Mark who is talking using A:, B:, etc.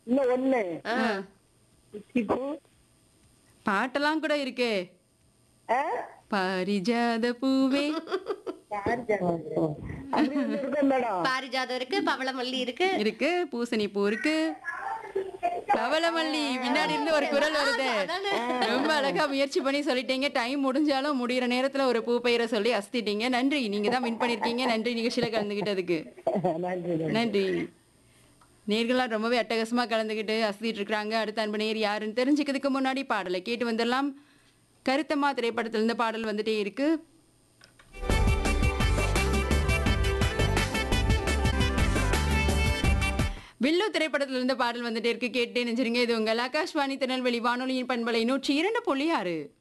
A: இன்னும் ஒண்ணு
B: ஆ.
A: உச்சிப்பூ
C: பாட்டெல்லாம் கூட இருக்கே
A: ஆ?
C: பாரிஜாத பூவே
A: பாரிஜாதம். அப்படி ஒண்ணு இருக்கா மேடம்
B: பாரிஜாதம் இருக்கு பவளமல்லி இருக்கு
C: இருக்கு பூசணி பூ இருக்கு பவளமல்லி முன்னாடி இருந்து ஒரு குரல் வருது ரொம்ப அழகா முயற்சி பண்ணி சொல்லிட்டீங்க டைம் முடிஞ்சாலும் முடியிற நேரத்துல ஒரு பூ பெயரை சொல்லி அசத்திட்டீங்க நன்றி நீங்க தான் வின் பண்ணிருக்கீங்க நன்றி நிகழ்ச்சியில கலந்துகிட்டதுக்கு
A: நன்றி நன்றி.
C: நன்றி நேர்களாம் ரொம்பவே அட்டகாசமா கலந்துக்கிட்டு அசத்திட்டு இருக்காங்க அடுத்த அன்பு நேர் யாருன்னு தெரிஞ்சுக்கிறதுக்கு முன்னாடி பாடலை கேட்டு வந்துடலாம் கருத்தம்மா திரைப்படத்துல இருந்து பாடல் வந்துட்டே இருக்கு வில்லு திரைப்படத்துல இருந்து பாடல் வந்துட்டே இருக்கு கேட்டே நெஞ்சிருங்க இது உங்கள் ஆகாஷ்வாணி திருநெல்வேலி வானொலியின் பண்பலை நூற்றி இரண்டு புள்ளி ஆறு